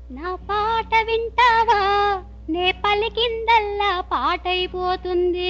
నా పాట వింటావా నే పలికిందల్లా పాటైపోతుంది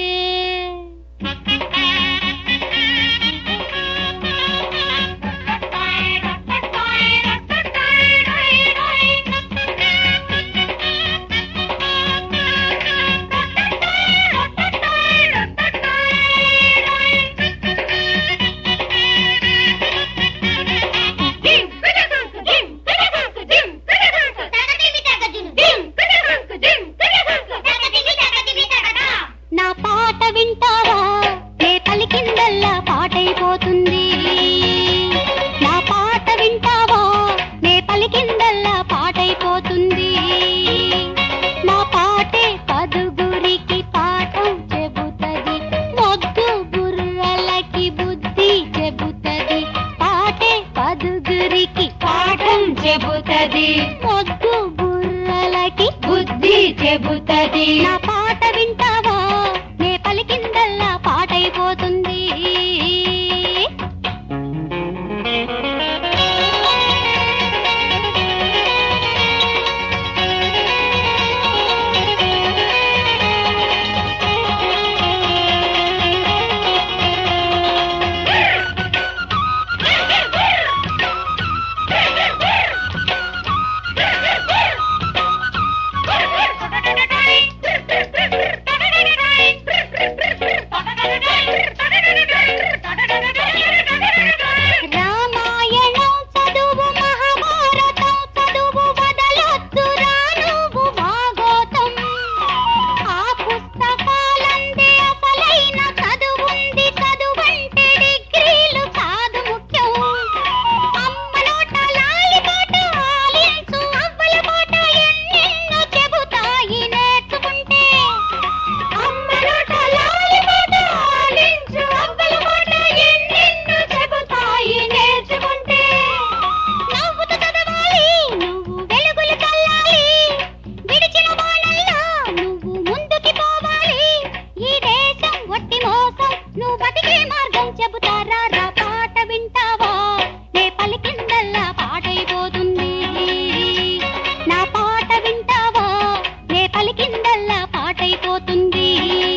నా పాట వింటావా నే పలికిందల్లా పాటైపోతుంది నా పాట వింటావా నే పలికిందల్లా పాటైపోతుంది నా పాటే పదుగురికి పాఠం చెబుతది మొద్దు బుర్రలకి బుద్ధి చెబుతది పాటే పదుగురికి పాఠం చెబుతది మొద్దు బుర్రలకి బుద్ధి చెబుతది నా పాట వింటావా నే పలికిందల్లా పాటైపోతుంది రామాయణం చదువు మహాభారతం చదువు వదలొద్దురా నువ్వు భాగోతం ఆ పుస్తకాలందే అసలైన చదువుంది చదువంటే డిగ్రీలు కాదు ముఖ్యం అమ్మ నోట లాలిపాట ఆలించు అవ్వల పాట ఎన్నెన్నో చెబుతాయి నేర్చుకుంటే అమ్మ నోట లాలిపాట ఆలించు అవ్వల పాట ఎన్నెన్నో చెబుతాయి నేర్చుకుంటే నవ్వుతూ చదవాలి నువ్వు వెలుగులు చల్లాలి విడిచిన బాణల్లో నువ్వు ముందుకి పోవాలి ఈ దేశం ఒట్టి మోసం నువ్వు బతికే మార్గం చెబుతారా రా పాట వింటావా నే పలికిందల్లా పాటైపోతుంది నా పాట వింటావా నే పలికిందల్లా పాటైపోతుంది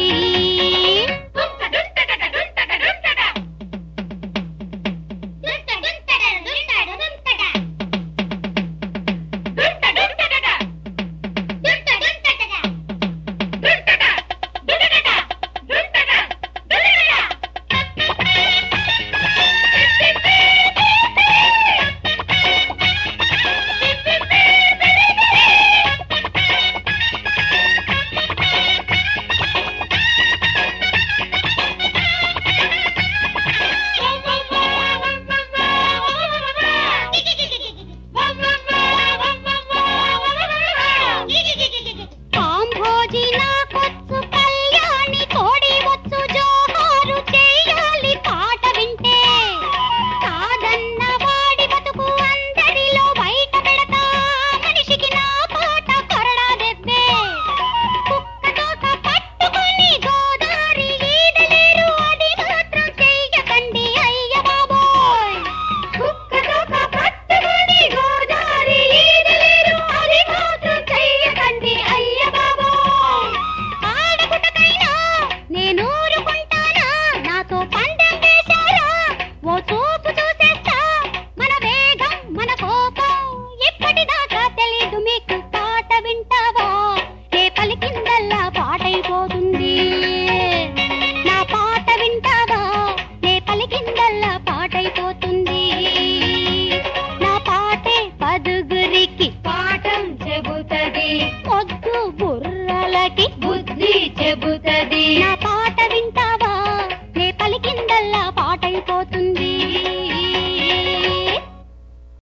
కాంభోజి నాకొచ్చు కళ్యాణి కోడి వచ్చు జోహారు చెయ్యాలి పాట వింటే కాదన్న వాడి బతుకు అందరిలో బయట పెడతా మనిషికి నా పాట కొరడా దెబ్బే కుక్కతోక పట్టుకొని గోదారి ఈదలేరు అది మాత్రం చెయ్యకండి అయ్య బాబోయ్ కుక్కతోక పట్టుకొని గోదారి ఈదలేరు అది మాత్రం చెయ్యకండి అయ్య బాబోయ్ ఆడగుటకైనా నేను ఊరుకుంటానా నాతో పందెం వేశారా ఓ చూపు చూసేస్తా మన వేగం మన కోపం ఇప్పటిదాకా తెలీదు మీకు పాట వింటావా ఏ పలికిందల్లా పాటైపోతుంది నా పాట వింటావా ఏ పలికిందల్లా పాటైపోతుంది నా పాటే పదుగురికి పాఠం చెబుతది పొద్దు బుర్రలకి బుద్ధి చెబుతది నా పాట వింటా